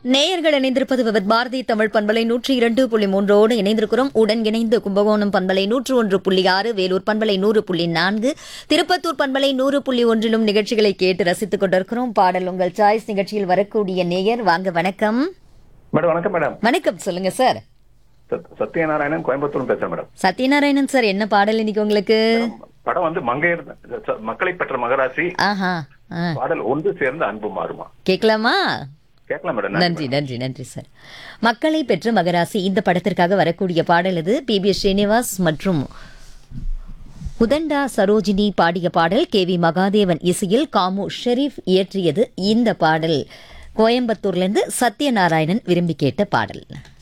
நேயர்கள் இணைந்திருப்பது விவத் பாரதி தமிழ் பண்பலை நூற்றி இரண்டு புள்ளி மூன்றோடு இணைந்திருக்கிறோம் உடன் இணைந்து கும்பகோணம் பண்பலை நூற்று ஒன்று புள்ளி ஆறு வேலூர் பண்பலை நூறு புள்ளி நான்கு திருப்பத்தூர் பண்பலை நூறு புள்ளி ஒன்றிலும் நிகழ்ச்சிகளை கேட்டு ரசித்துக் கொண்டிருக்கிறோம் பாடல் உங்கள் சாய்ஸ் நிகழ்ச்சியில் வரக்கூடிய நேயர் வாங்க வணக்கம் மேடம் வணக்கம் மேடம் வணக்கம் சொல்லுங்க சார் சத்- சத்யநாராயணன் கோயம்புத்தூர் பேசுறேன் மேடம் சத்யநாராயணன் சார் என்ன பாடல் இன்னைக்கு உங்களுக்கு படம் வந்து மங்கையர் ச- மக்களை பெற்ற மகராசி ஆஹா ஆ. பாடல் ஒன்று சேர்ந்து அன்பு மாறுமா கேட்கலாமா கேட்கலாம் மேடம் நன்றி நன்றி நன்றி சார் மக்களை பெற்ற மகராசி இந்த படத்திற்காக வரக்கூடிய பாடல் இது பி பி ஸ்ரீனிவாஸ் மற்றும் உதண்டா சரோஜினி பாடிய பாடல் கே வி மகாதேவன் இசையில் காமு ஷெரீப் இயற்றியது இந்த பாடல் கோயம்புத்தூர்லேருந்து சத்யநாராயணன் விரும்பி கேட்ட பாடல்